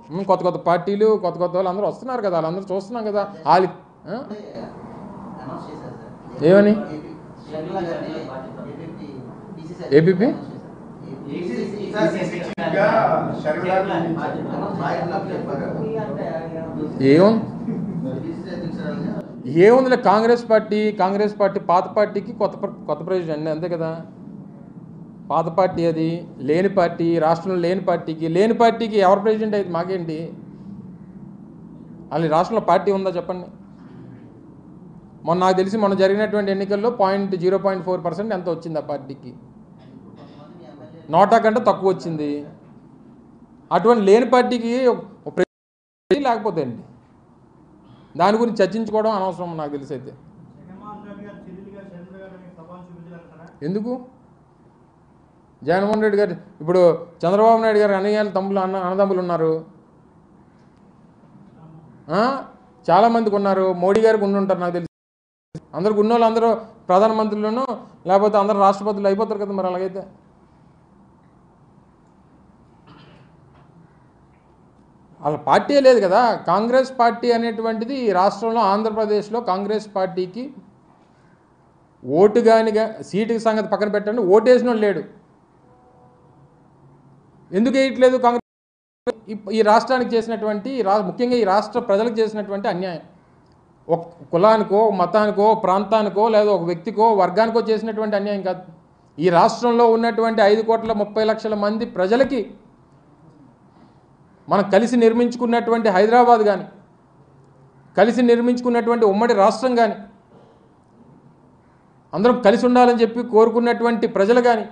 ఉమ్, కొత్త కొత్త పార్టీలు కొత్త కొత్త వాళ్ళు అందరూ వస్తున్నారు కదా వాళ్ళందరూ చూస్తున్నాం కదా వాళ్ళ ఆ? అనౌన్స్ చేశారు సార్ ఏమని? ఏపీ షర్మిల గారిని ఏపీ బీసీసీ ఏపీపీ? ఏం ఏముందిలే కాంగ్రెస్ పార్టీ కాంగ్రెస్ పార్టీ పాత పార్టీకి కొత్త ప్ర- కొత్త ప్రెసిడెంట్ అంతే కదా పాత పార్టీ అది లేని పార్టీ రాష్ట్రంలో లేని పార్టీకి లేని పార్టీకి ఎవరు ప్రెసిడెంట్ అయితే మాకేంటి వాళ్ళు రాష్ట్రంలో పార్టీ ఉందా చెప్పండి మొన్న నాకు తెలిసి మొన్న జరిగినటువంటి ఎన్నికల్లో point zero point four percent ఎంత వచ్చింది ఆ పార్టీకి నోటా కంటే తక్కువ వచ్చింది అటువంటి లేని పార్టీకి ఒక ప్రెసిడెంట్ లేకపోతే ఏంటి దాని గురించి చర్చించుకోవడం అనవసరం నాకు తెలిసి అయితే జగన్మోహన్ రెడ్డి గారు చెల్లెలుగా షర్మిల గారిని సభను చూపించాలంటారా ఎందుకు జగన్మోహన్ రెడ్డి గారు ఇప్పుడు చంద్రబాబు నాయుడు గారు అన్నయ్యలు తమ్ముళ్ళు అన్న అన్నదమ్ములు ఉన్నారు ఆ? చాలామందికి ఉన్నారు మోడీ గారికి ఉండి ఉంటారు నాకు తెలిసి అందరికి ఉన్న వాళ్ళు అందరూ ప్రధానమంత్రులను లేకపోతే అందరూ రాష్ట్రపతులు అయిపోతారు కదా మరి అలాగైతే వాళ్ళ పార్టీ లేదు కదా కాంగ్రెస్ పార్టీ అనేటువంటిది ఈ రాష్ట్రంలో ఆంధ్రప్రదేశ్లో కాంగ్రెస్ పార్టీకి ఓటు కానీ సీటు సంగతి పక్కన పెట్టండి ఓటేసిన వాడు లేడు ఎందుకు వేయట్లేదు కాంగ్రెస్ ఈ- ఈ రాష్ట్రానికి చేసినటువంటి ఈ రా ముఖ్యంగా ఈ రాష్ట్ర ప్రజలకు చేసినటువంటి అన్యాయం ఒక కులానికో మతానికో ప్రాంతానికో లేదా ఒక వ్యక్తికో వర్గానికో చేసినటువంటి అన్యాయం కాదు ఈ రాష్ట్రంలో ఉన్నటువంటి ఐదు కోట్ల ముప్పై లక్షల మంది ప్రజలకి మనం కలిసి నిర్మించుకున్నటువంటి హైదరాబాద్ కానీ కలిసి నిర్మించుకున్నటువంటి ఉమ్మడి రాష్ట్రం కానీ అందరం కలిసి ఉండాలని చెప్పి కోరుకున్నటువంటి ప్రజలు కానీ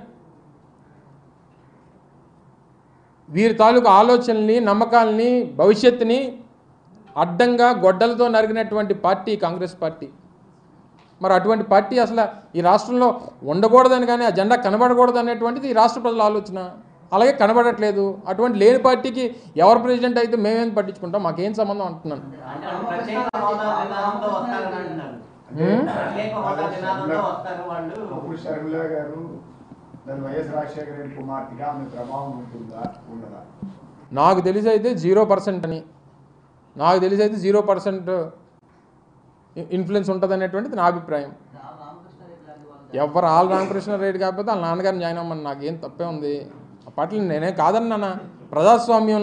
వీరి తాలూకు ఆలోచనల్ని నమ్మకాలని భవిష్యత్తుని అడ్డంగా గొడ్డలతో నరిగినటువంటి పార్టీ కాంగ్రెస్ పార్టీ మరి అటువంటి పార్టీ అసలు ఈ రాష్ట్రంలో ఉండకూడదని కానీ ఆ జెండా కనబడకూడదు అనేటువంటిది ఈ రాష్ట్ర ప్రజల ఆలోచన అలాగే కనబడట్లేదు అటువంటి లేని పార్టీకి ఎవరు ప్రెసిడెంట్ అయితే మేమేం పట్టించుకుంటాం మాకేం సంబంధం అంటున్నాను అంటే వాళ్ళు ప్రత్యేక హోదా నినాదంతో వస్తారని అంటున్నారు హ్మ్? ప్రత్యేక హోదా నినాదంతో వస్తారు వాళ్ళు అప్పుడు షర్మిల గారు దాని వైఎస్ రాజశేఖర రెడ్డి కుమార్తెగా ఆమె ప్రభావం ఉంటుందా ఉండదా నాకు తెలిసి అయితే జీరో పర్సెంట్ అని నాకు తెలిసి అయితే జీరో పర్సెంట్ ఇన్ఫ్లుయెన్స్ ఉంటుంది అనేటువంటిది నా అభిప్రాయం రామకృష్ణారెడ్డి లాంటి వాళ్ళు ఎవరు ఆల్ రామకృష్ణ రెడ్డి కాకపోతే వాళ్ళ నాన్నగారిని జాయిన్ అవ్వమని నాకు ఏం తప్పే ఉంది ఆ పార్టీలు నేనే కాదన్నా ప్రజాస్వామ్యం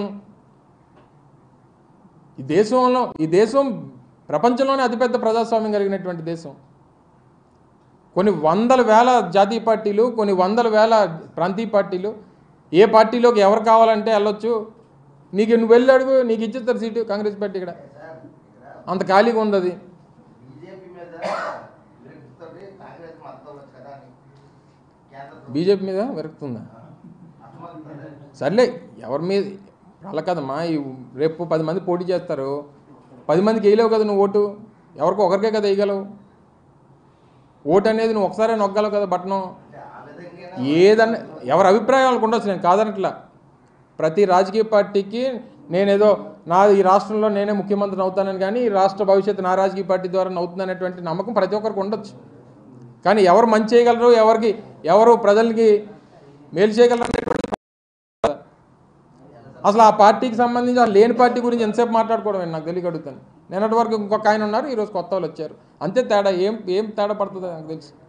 ఈ దేశంలో ఈ దేశం ప్రపంచంలోనే అతిపెద్ద ప్రజాస్వామ్యం కలిగినటువంటి దేశం కొన్ని వందల వేల జాతీయ పార్టీలు కొన్ని వందల వేల ప్రాంతీయ పార్టీలు ఏ పార్టీలోకి ఎవరు కావాలంటే వెళ్ళొచ్చు నీకు నువ్వు వెళ్ళి అడుగు నీకు ఇచ్చేస్తారు సీటు కాంగ్రెస్ పార్టీ ఇక్కడ అంత ఖాళీగా ఉంది అది బీజేపీ మీద విరక్తితోటి కాంగ్రెస్ మద్దతు అవ్వచ్చు కదా అని కేంద్ర బీజేపీ మీద విరక్తుందా అసమర్థత సర్లే ఎవరి మీద అలా కదమ్మా ఈ రేపు పది మంది పోటీ చేస్తారు పది మందికి వేయలేవు కదా నువ్వు ఓటు ఎవరికో ఒకరికే కదా వేయగలవు ఓటు అనేది నువ్వు ఒకసారి నొక్కగలవు కదా బట్టనం అంటే ఆ విధంగా ఏదన్నా ఎవరి అభిప్రాయం వాళ్ళకు ఉండొచ్చు నేను కాదనట్లా ప్రతి రాజకీయ పార్టీకి నేనేదో నా ఈ రాష్ట్రంలో నేనే ముఖ్యమంత్రిని అవుతానని కానీ ఈ రాష్ట్ర భవిష్యత్తు నా రాజకీయ పార్టీ ద్వారా అవుతుందనేటువంటి నమ్మకం ప్రతి ఒక్కరికి ఉండొచ్చు కానీ ఎవరు మంచి చేయగలరు ఎవరికి ఎవరు ప్రజలకి మేలు చేయగలరు అనేటువంటి అసలు ఆ పార్టీకి సంబంధించి ఆ లేని పార్టీ గురించి ఎంతసేపు మాట్లాడుకోవడం నాకు తెలియక అడుగుతాను నిన్నటి వరకు ఇంకొక ఆయన ఉన్నారు ఈరోజు కొత్త వాళ్ళు వచ్చారు అంతే తేడా ఏం ఏం తేడా పడుతుందో నాకు తెలుసు